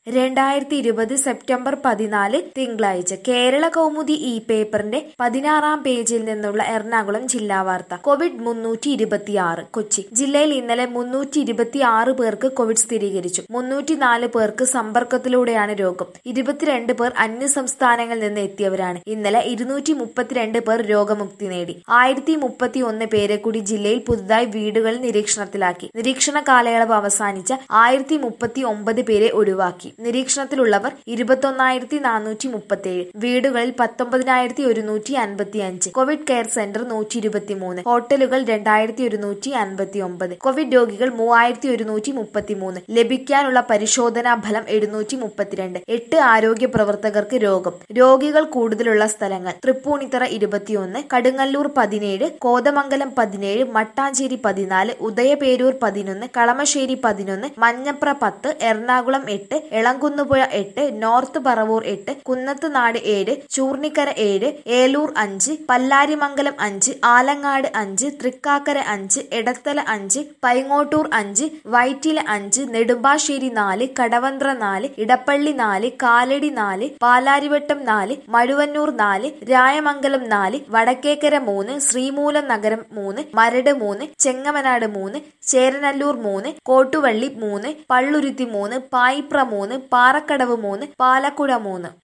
രണ്ടായിരത്തി ഇരുപത് സെപ്റ്റംബർ പതിനാല് തിങ്കളാഴ്ച കേരള കൗമുദി ഈ പേപ്പറിന്റെ പതിനാറാം പേജിൽ നിന്നുള്ള എറണാകുളം ജില്ലാ വാർത്ത കോവിഡ് മുന്നൂറ്റി ഇരുപത്തിയാറ് കൊച്ചി ജില്ലയിൽ ഇന്നലെ മുന്നൂറ്റി ഇരുപത്തിയാറ് പേർക്ക് കോവിഡ് സ്ഥിരീകരിച്ചു മുന്നൂറ്റിനാല് പേർക്ക് സമ്പർക്കത്തിലൂടെയാണ് രോഗം ഇരുപത്തിരണ്ട് പേർ അന്യ സംസ്ഥാനങ്ങളിൽ നിന്ന് എത്തിയവരാണ് ഇന്നലെ ഇരുന്നൂറ്റി മുപ്പത്തിരണ്ട് പേർ രോഗമുക്തി നേടി ആയിരത്തി മുപ്പത്തി ഒന്ന് പേരെ കൂടി ജില്ലയിൽ പുതുതായി വീടുകളിൽ നിരീക്ഷണത്തിലാക്കി നിരീക്ഷണ കാലയളവ് അവസാനിച്ച ആയിരത്തി മുപ്പത്തി ഒമ്പത് പേരെ ഒഴിവാക്കി നിരീക്ഷണത്തിലുള്ളവർ ഇരുപത്തൊന്നായിരത്തി നാനൂറ്റി മുപ്പത്തിയേഴ് വീടുകളിൽ പത്തൊമ്പതിനായിരത്തി ഒരുന്നൂറ്റി അൻപത്തി അഞ്ച് കോവിഡ് കെയർ സെന്റർ നൂറ്റി ഇരുപത്തി മൂന്ന് ഹോട്ടലുകൾ രണ്ടായിരത്തി ഒരുന്നൂറ്റി അൻപത്തി ഒമ്പത് കോവിഡ് രോഗികൾ മൂവായിരത്തി ഒരുന്നൂറ്റി മുപ്പത്തി മൂന്ന് ലഭിക്കാനുള്ള പരിശോധനാ ഫലം എഴുന്നൂറ്റി മുപ്പത്തിരണ്ട് എട്ട് ആരോഗ്യ പ്രവർത്തകർക്ക് രോഗം രോഗികൾ കൂടുതലുള്ള സ്ഥലങ്ങൾ തൃപ്പൂണിത്തറ ഇരുപത്തിയൊന്ന് കടുങ്ങല്ലൂർ പതിനേഴ് കോതമംഗലം പതിനേഴ് മട്ടാഞ്ചേരി പതിനാല് ഉദയപേരൂർ പതിനൊന്ന് കളമശ്ശേരി പതിനൊന്ന് മഞ്ഞപ്ര പത്ത് എറണാകുളം എട്ട് എളങ്കുന്നുപുഴ എട്ട് നോർത്ത് പറവൂർ എട്ട് കുന്നത്തുനാട് ഏഴ് ചൂർണിക്കര ഏഴ് ഏലൂർ അഞ്ച് പല്ലാരിമംഗലം അഞ്ച് ആലങ്ങാട് അഞ്ച് തൃക്കാക്കര അഞ്ച് എടത്തല അഞ്ച് പൈങ്ങോട്ടൂർ അഞ്ച് വൈറ്റില അഞ്ച് നെടുമ്പാശ്ശേരി നാല് കടവന്ത്ര നാല് ഇടപ്പള്ളി നാല് കാലടി നാല് പാലാരിവട്ടം നാല് മഴുവന്നൂർ നാല് രായമംഗലം നാല് വടക്കേക്കര മൂന്ന് ശ്രീമൂലം നഗരം മൂന്ന് മരട് മൂന്ന് ചെങ്ങമനാട് മൂന്ന് ചേരനല്ലൂർ മൂന്ന് കോട്ടുവള്ളി മൂന്ന് പള്ളുരുത്തി മൂന്ന് പായിപ്ര മൂന്ന് പാറക്കടവ് മൂന്ന് പാലക്കുഴ മൂന്ന്